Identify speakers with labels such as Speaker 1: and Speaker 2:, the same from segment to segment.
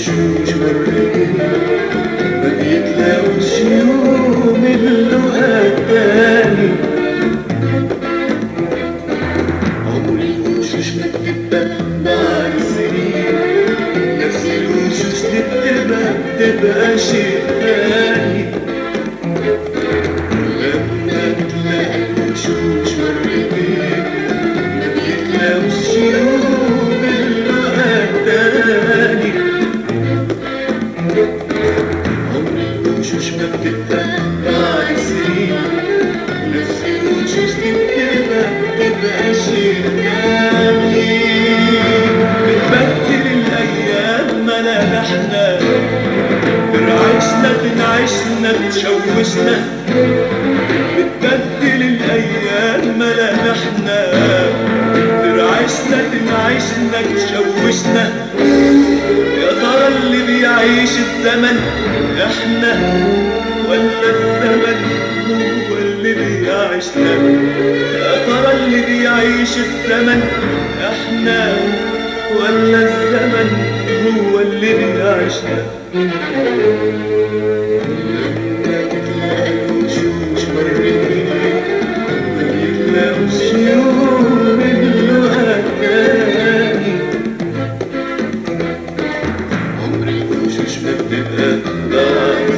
Speaker 1: الوشوش والرجال ما بيتلاقوش يوم اللقا التاني عمر الوشوش ما بتبقى مع السنين نفس الوشوش دي بتبقى بتبقى شيء تاني لما تلاقي الوشوش والرجال ما بيتلاقوش يوم اللقا التاني عمر الوشوش ما بتبقى مع السنين نفس الوشوش دي بتبقى بتبقى شيء تاني بتبدل الأيام ملامحنا برعشنا تنعشنا تشوشنا بتبدل الأيام ملامحنا برعشنا تنعشنا تشوشنا يا ترى اللي بيعيش الزمن احنا ولا الزمن هو اللي بيعيشنا يا ترى اللي بيعيش الزمن احنا ولا الزمن هو اللي بيعيشنا لما تلاقي الوشوش مرتين ما بيتلاقوش يوم اللقا التاني عمر الوشوش ما بتبقى بعد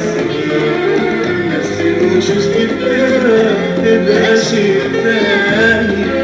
Speaker 1: سنين نفس الوشوش دي بتبقى بتبقى شيء تاني